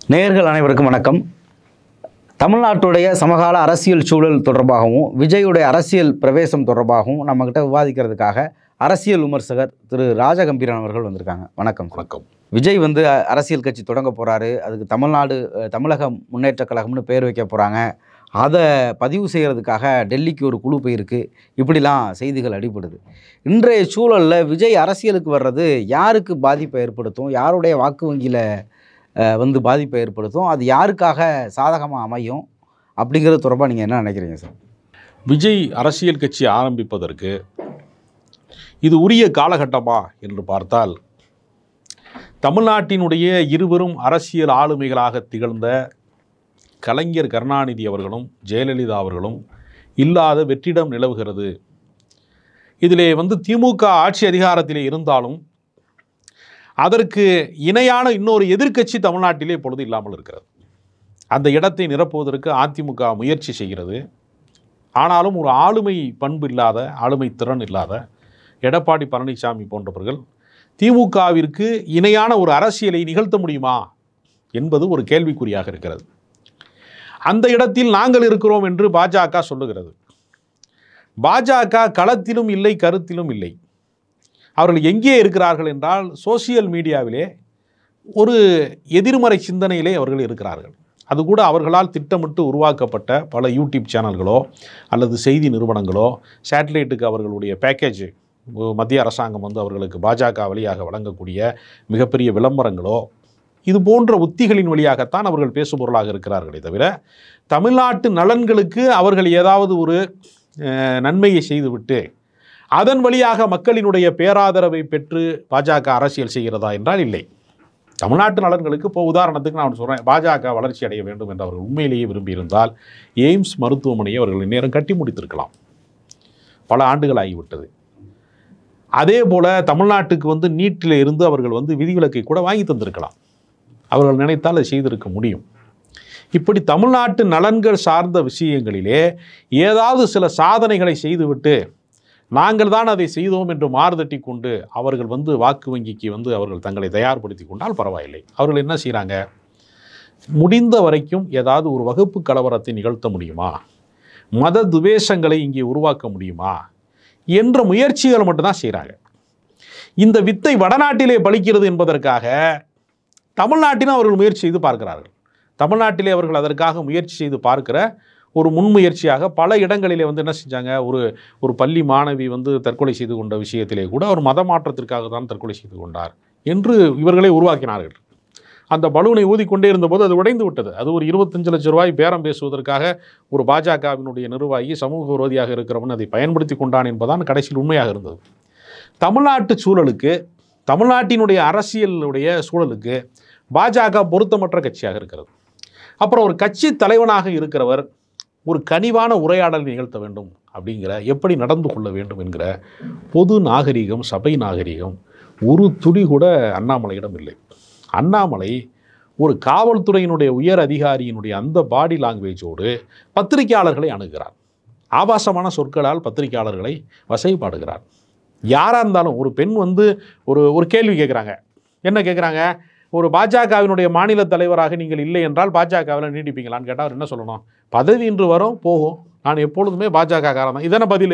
நேயர்கள் அனைவருக்கும் வணக்கம் தமிழ்நாட்டுடைய சமகால அரசியல் சூழல் தொடர்பாகவும் விஜயுடைய அரசியல் பிரவேசம் தொடர்பாகவும் நம்மக்கிட்ட விவாதிக்கிறதுக்காக அரசியல் விமர்சகர் திரு ராஜகம்பீரன் அவர்கள் வந்திருக்காங்க வணக்கம் வணக்கம் விஜய் வந்து அ, அரசியல் கட்சி தொடங்க போகிறாரு அதுக்கு தமிழ்நாடு அ, தமிழக முன்னேற்ற கழகம்னு பேர் வைக்க போகிறாங்க அதை பதிவு செய்கிறதுக்காக டெல்லிக்கு ஒரு குழு போயிருக்கு இப்படிலாம் செய்திகள் அடிபடுது இன்றைய சூழலில் விஜய் அரசியலுக்கு வர்றது யாருக்கு பாதிப்பை ஏற்படுத்தும் யாருடைய வாக்கு வங்கியில் வந்து பாதிப்பை ஏற்படுத்தும் அது யாருக்காக சாதகமாக அமையும் அப்படிங்கிறது தொடர்பாக நீங்கள் என்ன நினைக்கிறீங்க சார் விஜய் அரசியல் கட்சி ஆரம்பிப்பதற்கு இது உரிய காலகட்டமா என்று பார்த்தால் தமிழ்நாட்டினுடைய இருவரும் அரசியல் ஆளுமைகளாக திகழ்ந்த கலைஞர் கருணாநிதி அவர்களும் ஜெயலலிதா அவர்களும் இல்லாத வெற்றிடம் நிலவுகிறது இதிலே வந்து திமுக ஆட்சி அதிகாரத்திலே இருந்தாலும் அதற்கு இணையான இன்னொரு எதிர்க்கட்சி தமிழ்நாட்டிலே இப்பொழுது இல்லாமல் இருக்கிறது அந்த இடத்தை நிரப்புவதற்கு அதிமுக முயற்சி செய்கிறது ஆனாலும் ஒரு ஆளுமை பண்பு இல்லாத ஆளுமை திறன் இல்லாத எடப்பாடி பழனிசாமி போன்றவர்கள் திமுகவிற்கு இணையான ஒரு அரசியலை நிகழ்த்த முடியுமா என்பது ஒரு கேள்விக்குறியாக இருக்கிறது அந்த இடத்தில் நாங்கள் இருக்கிறோம் என்று பாஜக சொல்லுகிறது பாஜக களத்திலும் இல்லை கருத்திலும் இல்லை அவர்கள் எங்கே இருக்கிறார்கள் என்றால் சோசியல் மீடியாவிலே ஒரு எதிர்மறை சிந்தனையிலே அவர்கள் இருக்கிறார்கள் அது கூட அவர்களால் திட்டமிட்டு உருவாக்கப்பட்ட பல யூடியூப் சேனல்களோ அல்லது செய்தி நிறுவனங்களோ சேட்டலைட்டுக்கு அவர்களுடைய பேக்கேஜ் மத்திய அரசாங்கம் வந்து அவர்களுக்கு பாஜக வழியாக வழங்கக்கூடிய மிகப்பெரிய விளம்பரங்களோ இது போன்ற உத்திகளின் வழியாகத்தான் அவர்கள் பேசுபொருளாக இருக்கிறார்களே தவிர தமிழ்நாட்டு நலன்களுக்கு அவர்கள் ஏதாவது ஒரு அஹ், நன்மையை செய்துவிட்டு அதன் வழியாக மக்களினுடைய பேராதரவை பெற்று பாஜக அரசியல் செய்கிறதா என்றால் இல்லை தமிழ்நாட்டு நலன்களுக்கு இப்போ உதாரணத்துக்கு நான் சொல்கிறேன் பாஜக வளர்ச்சி அடைய வேண்டும் என்று அவர்கள் உண்மையிலேயே விரும்பியிருந்தால் எய்ம்ஸ் மருத்துவமனையை அவர்கள் நேரம் கட்டி முடித்திருக்கலாம் பல ஆண்டுகள் ஆகிவிட்டது அதே போல் தமிழ்நாட்டுக்கு வந்து நீட்டில் இருந்து அவர்கள் வந்து விதிவிலக்கை கூட வாங்கி தந்திருக்கலாம் அவர்கள் நினைத்தால் அதை செய்திருக்க முடியும் இப்படி தமிழ்நாட்டு நலன்கள் சார்ந்த விஷயங்களிலே ஏதாவது சில சாதனைகளை செய்துவிட்டு நாங்கள் தான் அதை செய்தோம் என்று மாறுதட்டி கொண்டு அவர்கள் வந்து வாக்கு வங்கிக்கு வந்து அவர்கள் தங்களை தயார்படுத்தி கொண்டால் பரவாயில்லை அவர்கள் என்ன செய்கிறாங்க முடிந்த வரைக்கும் ஏதாவது ஒரு வகுப்பு கலவரத்தை நிகழ்த்த முடியுமா மத துவேஷங்களை இங்கே உருவாக்க முடியுமா என்ற முயற்சிகளை மட்டும்தான் செய்கிறாங்க இந்த வித்தை வடநாட்டிலே பலிக்கிறது என்பதற்காக தமிழ்நாட்டிலும் அவர்கள் முயற்சி செய்து பார்க்கிறார்கள் தமிழ்நாட்டிலே அவர்கள் அதற்காக முயற்சி செய்து பார்க்கிற ஒரு முன்முயற்சியாக பல இடங்களிலே வந்து என்ன செஞ்சாங்க ஒரு ஒரு பள்ளி மாணவி வந்து தற்கொலை செய்து கொண்ட விஷயத்திலே கூட அவர் மத மாற்றத்திற்காக தான் தற்கொலை செய்து கொண்டார் என்று இவர்களே உருவாக்கினார்கள் அந்த பலூனை ஊதிக்கொண்டே இருந்தபோது அது உடைந்து விட்டது அது ஒரு இருபத்தஞ்சு லட்சம் ரூபாய் பேரம் பேசுவதற்காக ஒரு பாஜகவினுடைய நிர்வாகி சமூக விரோதியாக இருக்கிறவன் அதை பயன்படுத்தி கொண்டான் என்பதான் கடைசியில் உண்மையாக இருந்தது தமிழ்நாட்டு சூழலுக்கு தமிழ்நாட்டினுடைய அரசியலுடைய சூழலுக்கு பாஜக பொருத்தமற்ற கட்சியாக இருக்கிறது அப்புறம் ஒரு கட்சி தலைவனாக இருக்கிறவர் ஒரு கனிவான உரையாடல் நிகழ்த்த வேண்டும் அப்படிங்கிற எப்படி நடந்து கொள்ள வேண்டும் என்கிற பொது நாகரிகம் சபை நாகரிகம் ஒரு துளி கூட அண்ணாமலையிடம் இல்லை அண்ணாமலை ஒரு காவல்துறையினுடைய உயர் அதிகாரியினுடைய அந்த பாடி லாங்குவேஜோடு பத்திரிகையாளர்களை அணுகிறார் ஆபாசமான சொற்களால் பத்திரிகையாளர்களை வசைப்பாடுகிறார் யாராக இருந்தாலும் ஒரு பெண் வந்து ஒரு ஒரு கேள்வி கேட்குறாங்க என்ன கேட்குறாங்க ஒரு பாஜகவினுடைய மாநில தலைவராக நீங்கள் இல்லை என்றால் பாஜகவில் நீடிப்பீங்களான்னு கேட்டால் அவர் என்ன சொல்லணும் பதவி இன்று வரும் போகும் நான் எப்பொழுதுமே பாஜக காரன் தான் இதான பதில்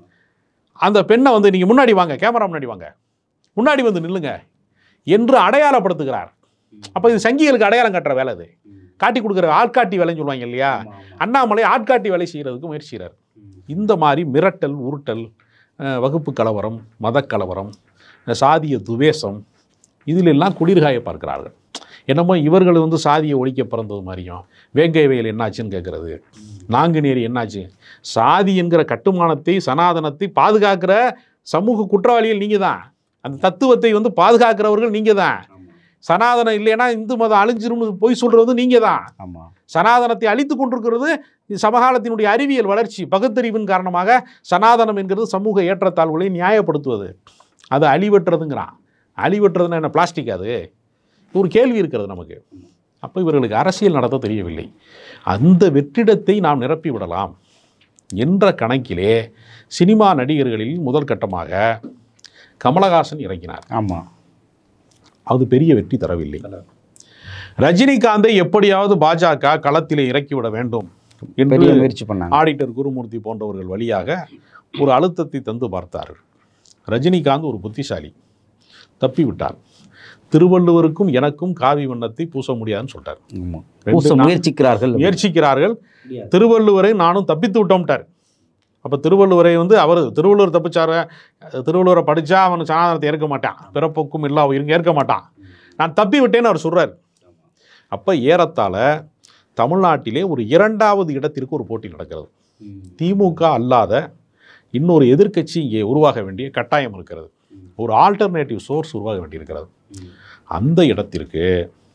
அந்த பெண்ணை வந்து நீங்கள் முன்னாடி வாங்க கேமரா முன்னாடி வாங்க முன்னாடி வந்து நில்லுங்க என்று அடையாளப்படுத்துகிறார் அப்போ இது சங்கிகளுக்கு அடையாளம் காட்டுற வேலை இது காட்டி கொடுக்குற ஆட்காட்டி வேலைன்னு சொல்லுவாங்க இல்லையா அண்ணாமலை ஆட்காட்டி வேலை செய்கிறதுக்கு முயற்சி செய்கிறார் இந்த மாதிரி மிரட்டல் உருட்டல் அஹ், வகுப்பு கலவரம் மத கலவரம் அஹ், சாதிய துவேஷம் இதிலெல்லாம் குளிர்காய பார்க்கிறார்கள் என்னமோ இவர்கள் வந்து சாதியை ஒழிக்க பிறந்தது மாதிரியும் வேங்கை வயல் என்னாச்சுன்னு கேட்குறது நாங்குநேரி என்னாச்சு சாதி என்கிற கட்டுமானத்தை சனாதனத்தை பாதுகாக்கிற சமூக குற்றவாளிகள் நீங்கள் தான் அந்த தத்துவத்தை வந்து பாதுகாக்கிறவர்கள் நீங்கள் தான் சனாதனம் இல்லைன்னா இந்து மதம் அழிஞ்சிரும்னு பொய் சொல்கிறது நீங்கள் தான் ஆமாம் சனாதனத்தை அழித்து கொண்டிருக்கிறது இது சமகாலத்தினுடைய அறிவியல் வளர்ச்சி பகுத்தறிவின் காரணமாக சனாதனம் என்கிறது சமூக ஏற்றத்தாழ்வுகளை நியாயப்படுத்துவது அது அழிவற்றதுங்கிறான் அழிவற்றதுன்னா என்ன பிளாஸ்டிக் அது ஒரு கேள்வி இருக்கிறது நமக்கு அப்போ இவர்களுக்கு அரசியல் நடத்த தெரியவில்லை அந்த வெற்றிடத்தை நாம் நிரப்பி விடலாம் என்ற கணக்கிலே சினிமா நடிகர்களில் முதல் கட்டமாக கமலஹாசன் இறங்கினார் ஆமாம் அது பெரிய வெற்றி தரவில்லை ரஜினிகாந்தை எப்படியாவது பாஜக களத்திலே இறக்கிவிட வேண்டும் என்று பெரிய முயற்சி பண்ணாங்க ஆடிட்டர் குருமூர்த்தி போன்றவர்கள் வழியாக ஒரு அழுத்தத்தை தந்து பார்த்தார்கள் ரஜினிகாந்த் ஒரு புத்திசாலி தப்பி விட்டார் திருவள்ளுவருக்கும் எனக்கும் காவி வண்ணத்தை பூச முடியாதுன்னு சொல்லிட்டார் ஆமா. ரெண்டு பூச நாள் முயற்சிக்கிறார்கள் முயற்சிக்கிறார்கள் திருவள்ளுவரை நானும் தப்பித்து விட்டோம்ட்டார் அப்போ திருவள்ளுவரை வந்து அவர் திருவள்ளுவர் தப்பிச்சார திருவள்ளுவரை படித்தா அவன் சனாதனத்தை ஏற்க மாட்டான் பிறப்புக்கும் இல்லா உயிரும் ஏற்க மாட்டான் நான் தப்பி விட்டேன்னு அவர் சொல்றார் அப்போ ஏறத்தாழ தமிழ்நாட்டிலே ஒரு இரண்டாவது இடத்திற்கு ஒரு போட்டி நடக்கிறது திமுக அல்லாத இன்னொரு எதிர்க்கட்சி இங்கே உருவாக வேண்டிய கட்டாயம் இருக்கிறது ஒரு ஆல்டர்னேட்டிவ் சோர்ஸ் உருவாக வேண்டியிருக்கிறது அந்த இடத்திற்கு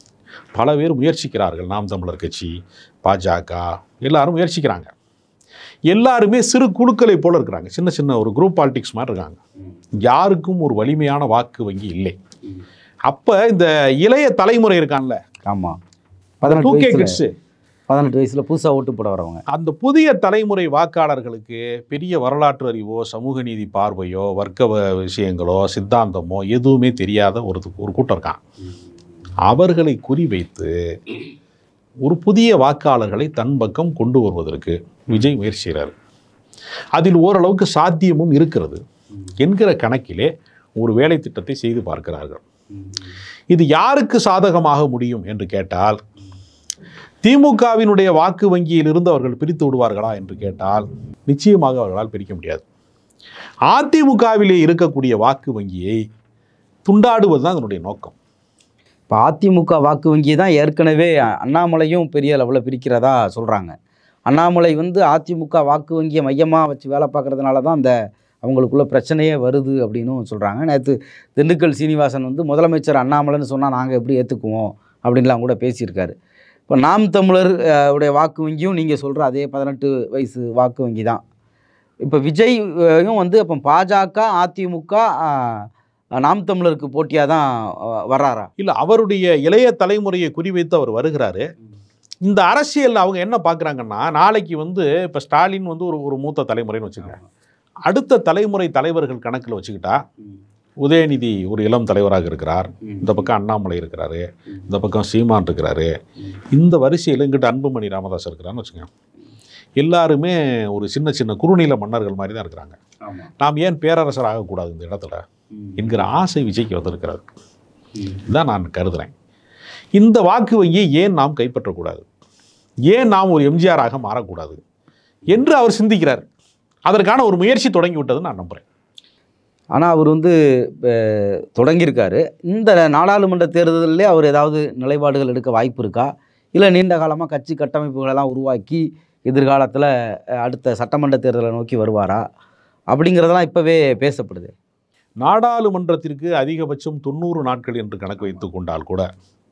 பல பேர் முயற்சிக்கிறார்கள் நாம் தமிழர் கட்சி பாஜக எல்லாரும் முயற்சிக்கிறாங்க எல்லாருமே சிறு குழுக்களை போல இருக்கிறாங்க சின்ன சின்ன ஒரு குரூப் பாலிடிக்ஸ் மாதிரி இருக்காங்க யாருக்கும் ஒரு வலிமையான வாக்கு வங்கி இல்லை அப்போ இந்த இளைய தலைமுறை இருக்கான்ல ஆமா டூ பதினெட்டு கே வயசுல கிட்ஸு பதினெட்டு வயசுல புதுசா ஓட்டு போட வரவங்க அந்த புதிய தலைமுறை வாக்காளர்களுக்கு பெரிய வரலாற்று அறிவோ சமூக நீதி பார்வையோ வர்க்க வ- விஷயங்களோ சித்தாந்தமோ எதுவுமே தெரியாத ஒரு ஒரு கூட்டம் இருக்கான் அவர்களை குறிவைத்து ஒரு புதிய வாக்காளர்களை தன் பக்கம் கொண்டு வருவதற்கு விஜய் முயற்சி செய்கிறார் அதில் ஓரளவுக்கு சாத்தியமும் இருக்கிறது என்கிற கணக்கிலே ஒரு வேலை திட்டத்தை செய்து பார்க்கிறார்கள் இது யாருக்கு சாதகமாக முடியும் என்று கேட்டால் திமுகவினுடைய வாக்கு வங்கியில் இருந்து அவர்கள் பிரித்து விடுவார்களா என்று கேட்டால் நிச்சயமாக அவர்களால் பிரிக்க முடியாது அதிமுகவிலே இருக்கக்கூடிய வாக்கு வங்கியை துண்டாடுவது தான் அதனுடைய நோக்கம் இப்போ அதிமுக வாக்கு வங்கி தான் ஏற்கனவே அண்ணாமலையும் பெரிய லெவலில் பிரிக்கிறதா சொல்கிறாங்க அண்ணாமலை வந்து அதிமுக வாக்கு வங்கியை மையமாக வச்சு வேலை பார்க்கறதுனால தான் அந்த அவங்களுக்குள்ள பிரச்சனையே வருது அப்படின்னும் சொல்கிறாங்க நேற்று திண்டுக்கல் சீனிவாசன் வந்து முதலமைச்சர் அண்ணாமலைன்னு சொன்னால் நாங்கள் எப்படி ஏற்றுக்குவோம் அப்படின்லாம் கூட பேசியிருக்காரு இப்போ நாம் தமிழர் அஹ், உடைய வாக்கு வங்கியும் நீங்கள் சொல்கிற அதே பதினெட்டு வயசு வாக்கு வங்கி தான் இப்போ விஜயும் வந்து அப்போ பாஜக அதிமுக அஹ், நாம் தமிழருக்கு போட்டியாக தான் அஹ், வர்றாரா இல்லை அவருடைய இளைய தலைமுறையை குறிவைத்து அவர் வருகிறாரு இந்த அரசியல் அவங்க என்ன பார்க்குறாங்கன்னா நாளைக்கு வந்து இப்போ ஸ்டாலின் வந்து ஒரு ஒரு மூத்த தலைமுறைன்னு வச்சுக்கோங்க அடுத்த தலைமுறை தலைவர்கள் கணக்கில் வச்சுக்கிட்டா உதயநிதி ஒரு இளம் தலைவராக இருக்கிறார் இந்த பக்கம் அண்ணாமலை இருக்கிறாரு இந்த பக்கம் சீமான் இருக்கிறாரு இந்த வரிசையில் இங்கிட்ட அன்புமணி ராமதாஸ் இருக்கிறான்னு வச்சுக்கோங்க எல்லாருமே ஒரு சின்ன சின்ன குறுநில மன்னர்கள் மாதிரி தான் இருக்கிறாங்க நாம் ஏன் பேரரசர் ஆகக்கூடாது இந்த இடத்துல என்கிற ஆசை விஜய்க்கு வந்திருக்கிறது இதுதான் நான் கருதுகிறேன் இந்த வாக்கு வங்கியை ஏன் நாம் கைப்பற்றக்கூடாது ஏன் நாம் ஒரு எம்ஜிஆராக மாறக்கூடாது என்று அவர் சிந்திக்கிறார் அதற்கான ஒரு முயற்சி தொடங்கி விட்டதுன்னு நான் நம்புகிறேன் ஆனால் அவர் வந்து இப்போ தொடங்கியிருக்காரு இந்த நாடாளுமன்ற தேர்தலிலே அவர் ஏதாவது நிலைப்பாடுகள் எடுக்க வாய்ப்பு இருக்கா இல்லை நீண்ட காலமாக கட்சி கட்டமைப்புகளெல்லாம் உருவாக்கி எதிர்காலத்தில் அடுத்த சட்டமன்ற தேர்தலை நோக்கி வருவாரா அப்படிங்கிறதெல்லாம் இப்போவே பேசப்படுது நாடாளுமன்றத்திற்கு அதிகபட்சம் தொண்ணூறு நாட்கள் என்று கணக்கு வைத்து கொண்டால் கூட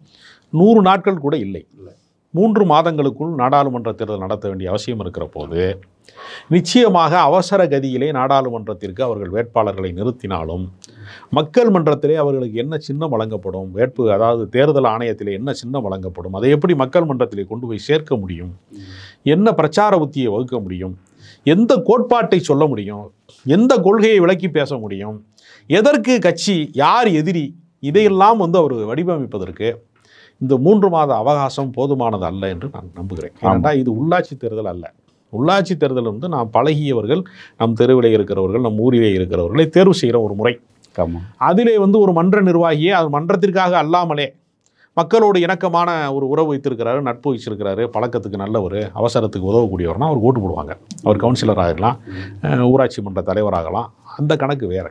நூறு நாட்கள் கூட இல்லை மூன்று மாதங்களுக்குள் நாடாளுமன்ற தேர்தல் நடத்த வேண்டிய அவசியம் இருக்கிற போது நிச்சயமாக அவசர கதியிலே நாடாளுமன்றத்திற்கு அவர்கள் வேட்பாளர்களை நிறுத்தினாலும் மக்கள் மன்றத்திலே அவர்களுக்கு என்ன சின்னம் வழங்கப்படும் வேட்பு அதாவது தேர்தல் ஆணையத்திலே என்ன சின்னம் வழங்கப்படும் அதை எப்படி மக்கள் மன்றத்திலே கொண்டு போய் சேர்க்க முடியும் என்ன பிரச்சார உத்தியை வகுக்க முடியும் எந்த கோட்பாட்டை சொல்ல முடியும் எந்த கொள்கையை விளக்கி பேச முடியும் எதற்கு கட்சி யார் எதிரி இதையெல்லாம் வந்து அவர் வடிவமைப்பதற்கு இந்த மூன்று மாத அவகாசம் போதுமானது அல்ல என்று நான் நம்புகிறேன் ஏனென்றால் இது உள்ளாட்சி தேர்தல் அல்ல உள்ளாட்சி தேர்தல் வந்து நாம் பழகியவர்கள் நம் தெருவிலே இருக்கிறவர்கள் நம் ஊரிலே இருக்கிறவர்களை தேர்வு செய்கிற ஒரு முறை ஆமாம் அதிலே வந்து ஒரு மன்ற நிர்வாகியே அது மன்றத்திற்காக அல்லாமலே மக்களோடு இணக்கமான ஒரு உறவு வைத்திருக்கிறாரு நட்பு வச்சிருக்கிறாரு பழக்கத்துக்கு நல்லவர் அவசரத்துக்கு உதவக்கூடியவர்னா அவர் ஓட்டு போடுவாங்க அவர் கவுன்சிலர் ஆகலாம் அஹ் ஊராட்சி மன்ற தலைவராகலாம் அந்த கணக்கு வேற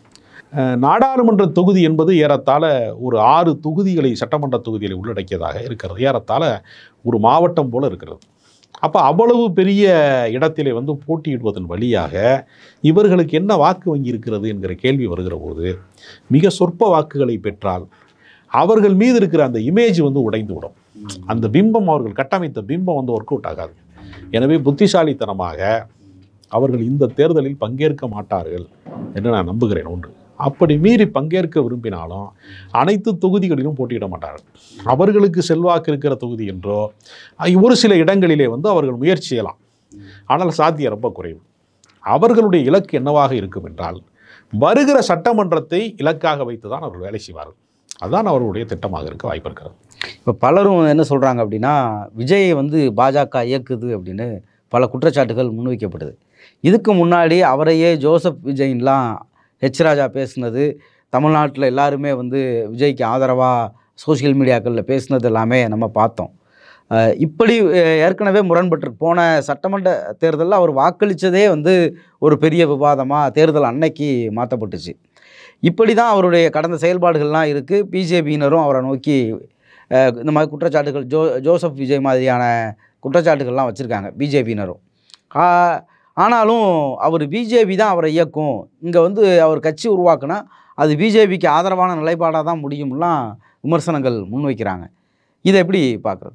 அஹ் நாடாளுமன்ற தொகுதி என்பது ஏறத்தாழ ஒரு ஆறு தொகுதிகளை சட்டமன்ற தொகுதிகளை உள்ளடக்கியதாக இருக்கிறது ஏறத்தாழ ஒரு மாவட்டம் போல இருக்கிறது அப்போ அவ்வளவு பெரிய இடத்திலே வந்து போட்டியிடுவதன் வழியாக இவர்களுக்கு என்ன வாக்கு வங்கி இருக்கிறது என்கிற கேள்வி வருகிற போது மிக சொற்ப வாக்குகளை பெற்றால் அவர்கள் மீது இருக்கிற அந்த இமேஜ் வந்து உடைந்து விடும் அந்த பிம்பம் அவர்கள் கட்டமைத்த பிம்பம் வந்து ஒர்க் அவுட் ஆகாது எனவே புத்திசாலித்தனமாக அவர்கள் இந்த தேர்தலில் பங்கேற்க மாட்டார்கள் என்று நான் நம்புகிறேன் ஒன்று அப்படி மீறி பங்கேற்க விரும்பினாலும் அனைத்து தொகுதிகளிலும் போட்டியிட மாட்டார்கள் அவர்களுக்கு செல்வாக்கு இருக்கிற தொகுதி என்றோ அஹ், ஒரு சில இடங்களிலே வந்து அவர்கள் முயற்சி செய்யலாம் ஆனால் சாத்தியம் ரொம்ப குறைவு அவர்களுடைய இலக்கு என்னவாக இருக்கும் என்றால் வருகிற சட்டமன்றத்தை இலக்காக வைத்து தான் அவர்கள் வேலை செய்வார்கள் அதுதான் அவருடைய திட்டமாக இருக்க வாய்ப்பு இருக்கிறது இப்போ பலரும் என்ன சொல்கிறாங்க அப்படின்னா விஜயை வந்து பாஜக இயக்குது அப்படின்னு பல குற்றச்சாட்டுகள் முன்வைக்கப்படுது இதுக்கு முன்னாடி அவரையே ஜோசப் விஜயின்லாம் ஹெச் ராஜா பேசுனது தமிழ்நாட்டில் எல்லாருமே வந்து விஜய்க்கு ஆதரவாக சோஷியல் மீடியாக்களில் பேசுனது எல்லாமே நம்ம பார்த்தோம் அஹ் இப்படி அஹ் ஏற்கனவே முரண்பட்டு போன சட்டமன்ற தேர்தலில் அவர் வாக்களித்ததே வந்து ஒரு பெரிய விவாதமாக தேர்தல் அன்னைக்கு மாற்றப்பட்டுச்சு இப்படி தான் அவருடைய கடந்த செயல்பாடுகள்லாம் இருக்குது பிஜேபியினரும் அவரை நோக்கி அஹ் இந்த மாதிரி குற்றச்சாட்டுகள் ஜோ ஜோசப் விஜய் மாதிரியான குற்றச்சாட்டுகள்லாம் வச்சுருக்காங்க பிஜேபியினரும் ஆனாலும் அவர் பிஜேபி தான் அவரை இயக்கும் இங்கே வந்து அவர் கட்சி உருவாக்குனா அது பிஜேபிக்கு ஆதரவான நிலைப்பாடாக தான் முடியும்லாம் விமர்சனங்கள் முன்வைக்கிறாங்க இதை எப்படி பார்க்குறது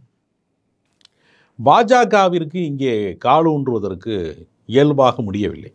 பாஜகவிற்கு இங்கே காலூன்றுவதற்கு இயல்பாக முடியவில்லை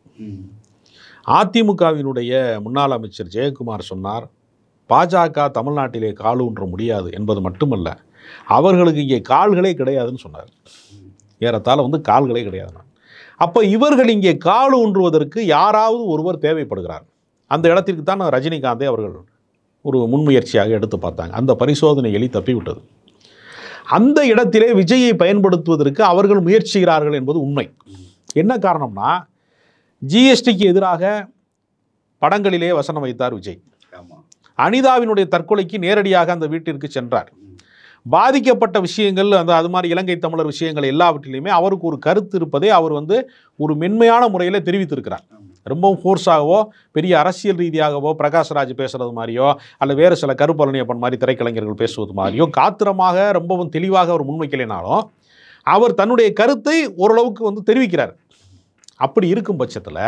அதிமுகவினுடைய முன்னாள் அமைச்சர் ஜெயக்குமார் சொன்னார் பாஜக தமிழ்நாட்டிலே காலூன்ற முடியாது என்பது மட்டுமல்ல அவர்களுக்கு இங்கே கால்களே கிடையாதுன்னு சொன்னார் ஏறத்தாழ வந்து கால்களே கிடையாதுன்னா அப்போ இவர்கள் இங்கே கால் ஊன்றுவதற்கு யாராவது ஒருவர் தேவைப்படுகிறார் அந்த இடத்திற்கு தான் ரஜினிகாந்தை அவர்கள் ஒரு முன்முயற்சியாக எடுத்து பார்த்தாங்க அந்த பரிசோதனை எலி தப்பிவிட்டது அந்த இடத்திலே விஜயை பயன்படுத்துவதற்கு அவர்கள் முயற்சிக்கிறார்கள் என்பது உண்மை என்ன காரணம்னா ஜிஎஸ்டிக்கு எதிராக படங்களிலே வசனம் வைத்தார் விஜய் அனிதாவினுடைய தற்கொலைக்கு நேரடியாக அந்த வீட்டிற்கு சென்றார் பாதிக்கப்பட்ட விஷயங்கள் அந்த அது மாதிரி இலங்கை தமிழர் விஷயங்கள் எல்லாவற்றிலையுமே அவருக்கு ஒரு கருத்து இருப்பதை அவர் வந்து ஒரு மென்மையான முறையில் தெரிவித்திருக்கிறார் ரொம்பவும் ஃபோர்ஸாகவோ பெரிய அரசியல் ரீதியாகவோ பிரகாஷ்ராஜ் பேசுறது மாதிரியோ அல்ல வேறு சில கருப்பழனியப்பன் மாதிரி திரைக்கலைஞர்கள் பேசுவது மாதிரியோ காத்திரமாக ரொம்பவும் தெளிவாக அவர் முன்வைக்கலைனாலும் அவர் தன்னுடைய கருத்தை ஓரளவுக்கு வந்து தெரிவிக்கிறார் அப்படி இருக்கும் பட்சத்தில்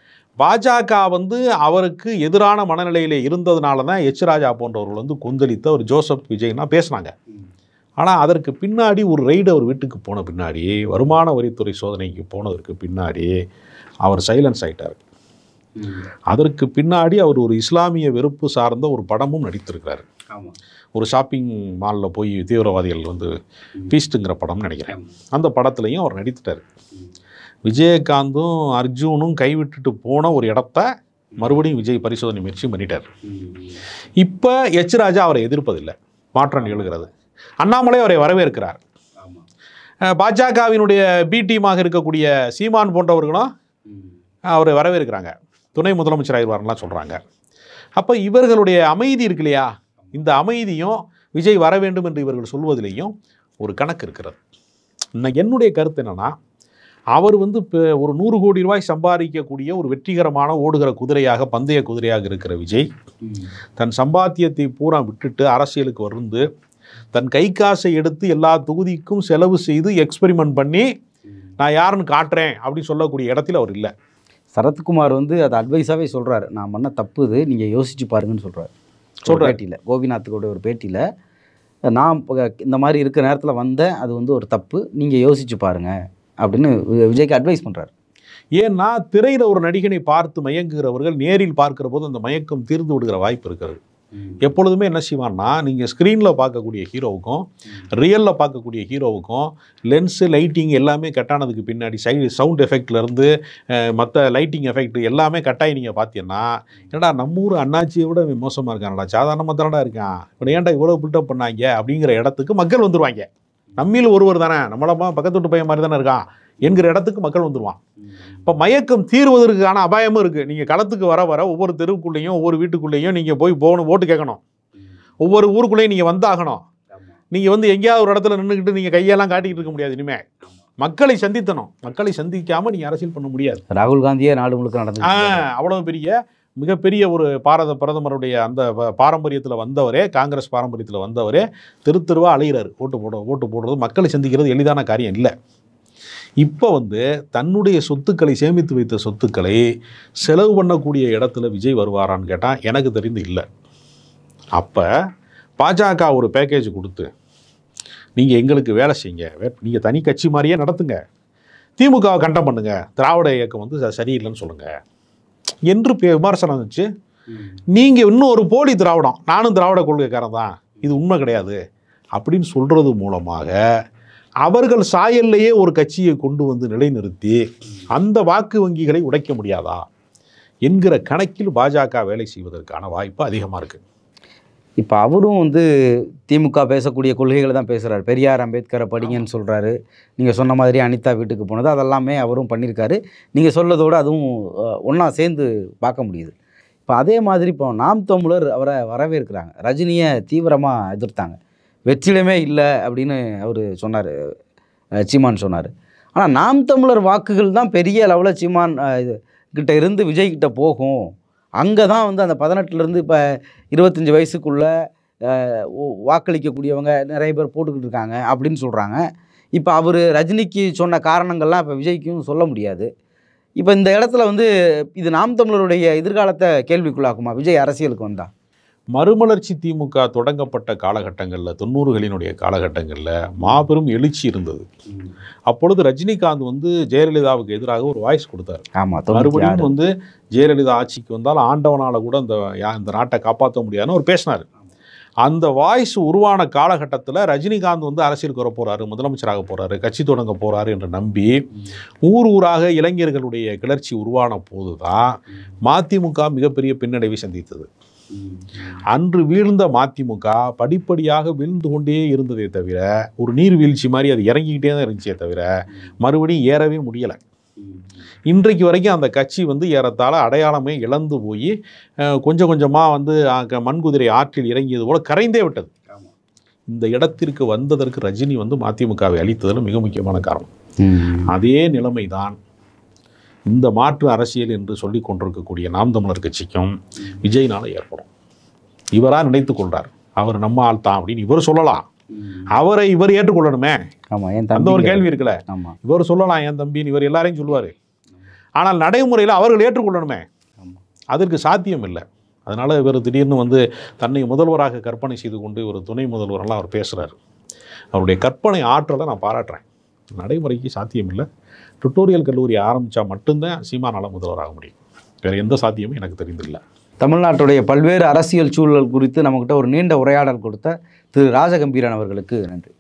பாஜக வந்து அவருக்கு எதிரான மனநிலையில் இருந்ததுனால தான் எச் ராஜா போன்றவர்கள் வந்து கொந்தளித்து அவர் ஜோசப் விஜய்னா பேசினாங்க ஆனால் அதற்கு பின்னாடி ஒரு ரைடு அவர் வீட்டுக்கு போன பின்னாடி வருமான வரித்துறை சோதனைக்கு போனதற்கு பின்னாடி அவர் சைலன்ஸ் ஆயிட்டார் அதற்கு பின்னாடி அவர் ஒரு இஸ்லாமிய வெறுப்பு சார்ந்த ஒரு படமும் நடித்திருக்கிறார் ஒரு ஷாப்பிங் மாலில் போய் தீவிரவாதிகள் வந்து பீஸ்ட்டுங்கிற படம்னு நினைக்கிறேன் அந்த படத்துலையும் அவர் நடித்துட்டார் விஜயகாந்தும் அர்ஜுனும் கைவிட்டுட்டு போன ஒரு இடத்த மறுபடியும் விஜய் பரிசோதனை முயற்சி பண்ணிட்டார் இப்போ எச் ராஜா அவரை எதிர்ப்பதில்லை மாற்றம் நிகழ்கிறது அண்ணாமலை அவரை வரவேற்கிறார் அஹ் பாஜகவினுடைய பி டீமாக இருக்கக்கூடிய சீமான் போன்றவர்களும் அவரை வரவேற்கிறாங்க துணை முதலமைச்சர் ஆயிடுவார்லாம் சொல்கிறாங்க அப்போ இவர்களுடைய அமைதி இருக்கு இல்லையா இந்த அமைதியும் விஜய் வர வேண்டும் என்று இவர்கள் சொல்வதிலேயும் ஒரு கணக்கு இருக்கிறது இன்னைக்கு என்னுடைய கருத்து என்னன்னா அவர் வந்து இப்போ ஒரு நூறு கோடி ரூபாய் சம்பாதிக்கக்கூடிய ஒரு வெற்றிகரமான ஓடுகிற குதிரையாக பந்தய குதிரையாக இருக்கிற விஜய் தன் சம்பாத்தியத்தை பூரா விட்டுட்டு அரசியலுக்கு வந்து தன் கை காசை எடுத்து எல்லா தொகுதிக்கும் செலவு செய்து எக்ஸ்பெரிமெண்ட் பண்ணி நான் யாருன்னு காட்டுறேன் அப்படின்னு சொல்லக்கூடிய இடத்துல அவர் இல்லை சரத்குமார் வந்து அது அட்வைஸாகவே சொல்கிறாரு நான் பண்ண தப்பு இது நீங்கள் யோசிச்சு பாருங்கன்னு சொல்கிறார் சொல்றாரு. சொல்கிற பேட்டியில் கோபிநாத்துக்கோட ஒரு பேட்டியில் நான் இப்ப இந்த மாதிரி இருக்கிற நேரத்தில் வந்தேன் அது வந்து ஒரு தப்பு நீங்கள் யோசிச்சு பாருங்க அப்படின்னு வி- விஜய்க்கு அட்வைஸ் பண்ணுறாரு ஏன்னா திரையில் ஒரு நடிகனை பார்த்து மயங்குகிறவர்கள் நேரில் பார்க்கிற போது அந்த மயக்கம் தீர்ந்து விடுகிற வாய்ப்பு இருக்கிறது எப்பொழுதுமே என்ன செய்வான்னா நீங்கள் ஸ்க்ரீனில் பார்க்கக்கூடிய ஹீரோவுக்கும் ரியலில் பார்க்கக்கூடிய ஹீரோவுக்கும் லென்ஸு லைட்டிங் எல்லாமே கட்டானதுக்கு பின்னாடி சைடு சவுண்ட் எஃபெக்ட்லேருந்து மற்ற லைட்டிங் எஃபெக்ட் எல்லாமே கட்டாயி நீங்கள் பார்த்தீங்கன்னா என்னடா நம்ம ஊர் அண்ணாச்சியை விட இவன் மோசமாக இருக்கானடா சாதாரணமாக தானடா இருக்கான் இப்போ ஏன்டா இவ்வளோ பில்டப் பண்ணாங்க அப்படிங்கிற இடத்துக்கு மக்கள் வந்துருவாங்க நம்மில் ஒருவர் தானே நம்மளமா பக்கத்து வீட்டு பையன் மாதிரி தானே இருக்கான் என்கிற இடத்துக்கு மக்கள் வந்துருவான் இப்போ மயக்கம் தீர்வதற்கான அபாயமும் இருக்குது நீங்கள் களத்துக்கு வர வர ஒவ்வொரு தெருவுக்குள்ளேயும் ஒவ்வொரு வீட்டுக்குள்ளேயும் நீங்கள் போய் போகணும் ஓட்டு கேட்கணும் ஒவ்வொரு ஊருக்குள்ளேயும் நீங்கள் வந்தாகணும் நீங்கள் வந்து எங்கேயாவது ஒரு இடத்துல நின்றுக்கிட்டு நீங்கள் கையெல்லாம் காட்டிக்கிட்டு இருக்க முடியாது இனிமேல் மக்களை சந்தித்தணும் மக்களை சந்திக்காமல் நீங்கள் அரசியல் பண்ண முடியாது ராகுல் காந்தியே நாடு முழுக்க நடந்து ஆ, அவ்வளவு பெரிய மிகப்பெரிய ஒரு பாரத பிரதமருடைய அந்த பாரம்பரியத்தில் வந்தவரே காங்கிரஸ் பாரம்பரியத்தில் வந்தவரே தெரு தெருவா அலைகிறார் ஓட்டு போட ஓட்டு போடுறது மக்களை சந்திக்கிறது எளிதான காரியம் இல்லை இப்போ வந்து தன்னுடைய சொத்துக்களை சேமித்து வைத்த சொத்துக்களை செலவு பண்ணக்கூடிய இடத்துல விஜய் வருவாரான்னு கேட்டால் எனக்கு தெரிந்து இல்லை அப்போ பாஜக ஒரு பேக்கேஜ் கொடுத்து நீங்கள் எங்களுக்கு வேலை செய்யுங்க நீங்கள் தனி கட்சி மாதிரியே நடத்துங்க திமுகவை கண்டம் பண்ணுங்க திராவிட இயக்கம் வந்து ச- சரியில்லைன்னு சொல்லுங்கள் என்று பே- விமர்சனம் வச்சு நீங்கள் இன்னும் ஒரு போலி திராவிடம் நானும் திராவிட கொள்கைக்காரன் தான் இது உண்மை கிடையாது அப்படின்னு சொல்கிறது மூலமாக அவர்கள் சாயல்லையே ஒரு கட்சியை கொண்டு வந்து நிலைநிறுத்தி அந்த வாக்கு வங்கிகளை உடைக்க முடியாதா என்கிற கணக்கில் பாஜக வேலை செய்வதற்கான வாய்ப்பு அதிகமாக இருக்குது இப்போ அவரும் வந்து திமுக பேசக்கூடிய கொள்கைகளை தான் பேசுகிறாரு பெரியார் அம்பேத்கரை படிங்கன்னு சொல்கிறாரு நீங்கள் சொன்ன மாதிரி அனிதா வீட்டுக்கு போனது அதெல்லாமே அவரும் பண்ணியிருக்காரு நீங்கள் சொல்லதோடு அதுவும் ஒன்றா சேர்ந்து பார்க்க முடியுது இப்போ அதே மாதிரி இப்போ நாம் தமிழர் அவரை வரவேற்கிறாங்க ரஜினியை தீவிரமாக எதிர்த்தாங்க வெற்றிடமே இல்லை அப்படின்னு அவர் சொன்னார் சீமான் சொன்னார் ஆனால் நாம் தமிழர் வாக்குகள் தான் பெரிய அளவில் சீமான் அஹ், இது கிட்ட இருந்து விஜய் கிட்ட போகும் அங்கே தான் வந்து அந்த பதினெட்டுலேருந்து இப்போ இருபத்தஞ்சி வயசுக்குள்ளே வாக்களிக்கக்கூடியவங்க நிறைய பேர் போட்டுக்கிட்டு இருக்காங்க அப்படின்னு சொல்கிறாங்க இப்போ அவர் ரஜினிக்கு சொன்ன காரணங்கள்லாம் இப்போ விஜய்க்கும் சொல்ல முடியாது இப்போ இந்த இடத்துல வந்து இது நாம் தமிழருடைய எதிர்காலத்தை கேள்விக்குள்ளாக்குமா விஜய் அரசியலுக்கு வந்தா மறுமலர்ச்சி திமுக தொடங்கப்பட்ட காலகட்டங்களில் தொண்ணூறுகளினுடைய காலகட்டங்களில் மாபெரும் எழுச்சி இருந்தது அப்பொழுது ரஜினிகாந்த் வந்து ஜெயலலிதாவுக்கு எதிராக ஒரு வாய்ஸ் கொடுத்தார் ஆமாம் மறுபடியும் வந்து ஜெயலலிதா ஆட்சிக்கு வந்தால் ஆண்டவனால கூட இந்த யா- இந்த நாட்டை காப்பாற்ற முடியாதுன்னு அவர் பேசினார் அந்த வாய்ஸ் உருவான காலகட்டத்தில் ரஜினிகாந்த் வந்து அரசியலுக்கு வர போறாரு முதலமைச்சராக போறாரு கட்சி தொடங்க போறாரு என்று நம்பி ஊர் ஊராக இளைஞர்களுடைய கிளர்ச்சி உருவான போது தான் மதிமுக மிகப்பெரிய பின்னடைவை சந்தித்தது அன்று வீழ்ந்த மதிமுக படிப்படியாக வீழ்ந்து கொண்டே இருந்ததே தவிர ஒரு நீர்வீழ்ச்சி மாதிரி அது இறங்கிக்கிட்டே தான் இருந்துச்சே தவிர மறுபடியும் ஏறவே முடியலை இன்றைக்கு வரைக்கும் அந்த கட்சி வந்து ஏறத்தாழ அடையாளமே இழந்து போய் அஹ், கொஞ்சம் கொஞ்சமாக வந்து அங்க மண்குதிரை ஆற்றில் இறங்கியது போல கரைந்தே விட்டது இந்த இடத்திற்கு வந்ததற்கு ரஜினி வந்து மதிமுகவை அளித்ததில் மிக முக்கியமான காரணம் அதே நிலைமைதான் இந்த மாற்று அரசியல் என்று சொல்லிக் கொண்டிருக்கக்கூடிய நாம் தமிழர் கட்சிக்கும் விஜய்னால ஏற்படும் இவரா நினைத்துக் கொள்றார் அவர் நம்ம ஆள் தான் அப்படின்னு இவர் சொல்லலாம் அவரை இவர் ஏற்றுக்கொள்ளணுமே ஆமாம் ஏன் அந்த ஒரு தம்பி கேள்வி இருக்குல்ல ஆமாம் இவர் சொல்லலாம் என் தம்பின்னு இவர் எல்லாரையும் சொல்லுவார் ஆனால் நடைமுறையில் அவர்கள் ஏற்றுக்கொள்ளணுமே ஆமாம் அதற்கு சாத்தியம் இல்லை அதனால் இவர் திடீர்னு வந்து தன்னை முதல்வராக கற்பனை செய்து கொண்டு ஒரு துணை முதல்வரெல்லாம் அவர் பேசுகிறார் அவருடைய கற்பனை ஆற்றலை நான் பாராட்டுறேன் நடைமுறைக்கு சாத்தியம் இல்லை டுட்டோரியல் கல்லூரி ஆரம்பித்தா மட்டும்தான் சீமானால முதல்வராக முடியும் வேறு எந்த சாத்தியமும் எனக்கு தெரிந்தில்லை தமிழ்நாட்டுடைய பல்வேறு அரசியல் சூழல் குறித்து நம்மக்கிட்ட ஒரு நீண்ட உரையாடல் கொடுத்த திரு ராஜகம்பீரன் அவர்களுக்கு நன்றி